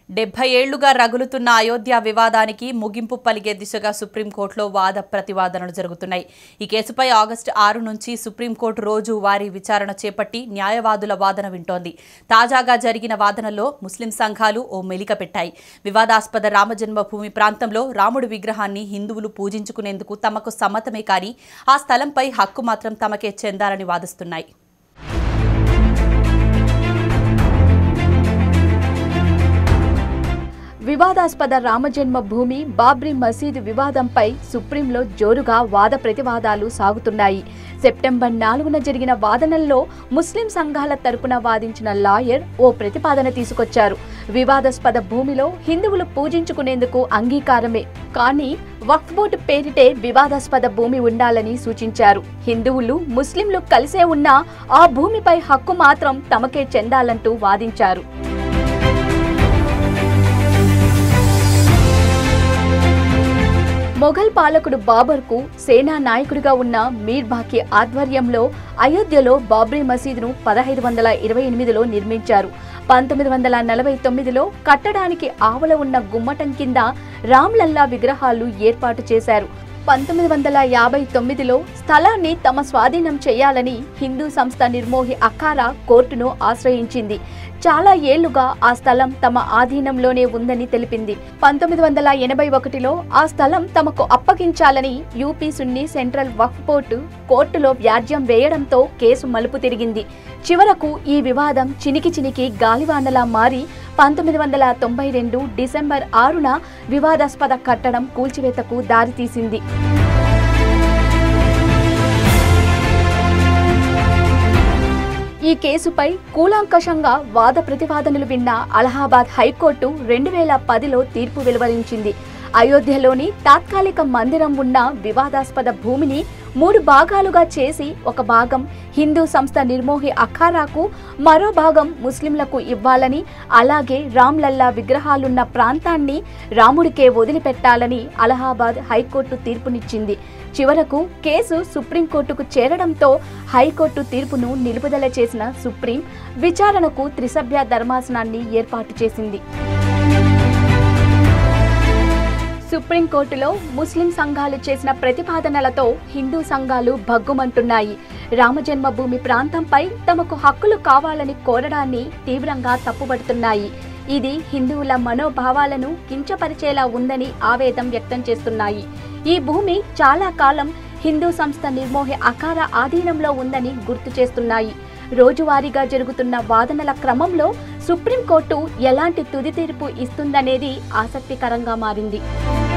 డెబ్బై ఏళ్లుగా రగులుతున్న అయోధ్య వివాదానికి ముగింపు పలిగే దిశగా సుప్రీంకోర్టులో వాద ప్రతివాదనలు జరుగుతున్నాయి ఈ కేసుపై ఆగస్టు ఆరు నుంచి సుప్రీంకోర్టు రోజు వారి విచారణ చేపట్టి న్యాయవాదుల వాదన వింటోంది తాజాగా జరిగిన వాదనలో ముస్లిం సంఘాలు ఓ మెలిక పెట్టాయి వివాదాస్పద రామజన్మభూమి ప్రాంతంలో రాముడి విగ్రహాన్ని హిందువులు పూజించుకునేందుకు తమకు సమ్మతమే కానీ ఆ స్థలంపై హక్కు మాత్రం తమకే చెందాలని వాదిస్తున్నాయి వివాదాస్పద రామజన్మ భూమి బాబ్రీ మసీదు వివాదంపై సుప్రీంలో జోరుగా వాద ప్రతివాదాలు సాగుతున్నాయి సెప్టెంబర్ నాలుగున జరిగిన వాదనల్లో ముస్లిం సంఘాల తరపున వాదించిన లాయర్ ఓ ప్రతిపాదన తీసుకొచ్చారు వివాదాస్పద భూమిలో హిందువులు పూజించుకునేందుకు అంగీకారమే కానీ వక్ఫ్ బోర్డు పేరిటే వివాదాస్పద భూమి ఉండాలని సూచించారు హిందువులు ముస్లింలు కలిసే ఉన్నా ఆ భూమిపై హక్కు మాత్రం తమకే చెందాలంటూ వాదించారు మొఘల్ పాలకుడు బాబర్కు సేనా నాయకుడిగా ఉన్న మీర్ బాకి ఆధ్వర్యంలో అయోధ్యలో బాబ్రీ మసీదును పదహైదు వందల ఇరవై ఎనిమిదిలో నిర్మించారు పంతొమ్మిది వందల నలభై తొమ్మిదిలో కట్టడానికి ఆవల ఉన్న గుమ్మటం కింద రామ్లల్లా విగ్రహాలు ఏర్పాటు చేశారు పంతొమ్మిది వందల యాభై తొమ్మిదిలో స్థలాన్ని తమ స్వాధీనం చేయాలని హిందూ సంస్థ నిర్మోహి అఖారా కోర్టును ఆశ్రయించింది చాలా ఏళ్లుగా ఆ స్థలం తమ ఆధీనంలోనే ఉందని తెలిపింది పంతొమ్మిది వందల ఎనభై ఒకటిలో ఆ స్థలం తమకు అప్పగించాలని UP Sunni central Waqf board కోర్టులో వ్యాజ్యం వేయడంతో కేసు మలుపు తిరిగింది చివరకు ఈ వివాదం చినికి చినికి గాలివానలా మారి పంతొమ్మిది వందల తొంభై రెండు డిసెంబర్ ఆరున వివాదాస్పద కట్టడం కూల్చివేతకు దారితీసింది ఈ కేసుపై కూలాంకషంగా వాద ప్రతివాదనలు విన్న అలహాబాద్ హైకోర్టు రెండు వేల పదిలో తీర్పు వెలువరించింది అయోధ్యలోని తాత్కాలిక మందిరం ఉన్న వివాదాస్పద భూమిని మూడు భాగాలుగా చేసి ఒక భాగం హిందూ సంస్థ నిర్మోహి అఖారాకు మరో భాగం ముస్లింలకు ఇవ్వాలని అలాగే రామ్లల్లా విగ్రహాలున్న ప్రాంతాన్ని రాముడికే వదిలిపెట్టాలని అలహాబాద్ హైకోర్టు తీర్పునిచ్చింది చివరకు కేసు సుప్రీంకోర్టుకు చేరడంతో హైకోర్టు తీర్పును నిలుపుదల చేసిన సుప్రీం విచారణకు త్రిసభ్య ధర్మాసనాన్ని ఏర్పాటు చేసింది సుప్రీంకోర్టులో ముస్లిం సంఘాలు చేసిన ప్రతిపాదనలతో హిందూ సంఘాలు భగ్గుమంటున్నాయి రామజన్మభూమి ప్రాంతంపై తమకు హక్కులు కావాలని కోరడాన్ని తీవ్రంగా తప్పుపడుతున్నాయి ఇది హిందువుల మనోభావాలను కించపరిచేలా ఉందని ఆవేదం వ్యక్తం చేస్తున్నాయి ఈ భూమి చాలా కాలం హిందూ సంస్థ నిర్మోహి అకార ఆధీనంలో ఉందని గుర్తు చేస్తున్నాయి రోజువారీగా జరుగుతున్న వాదనల క్రమంలో సుప్రీంకోర్టు ఎలాంటి తుది తీర్పు ఇస్తుందనేది ఆసక్తికరంగా మారింది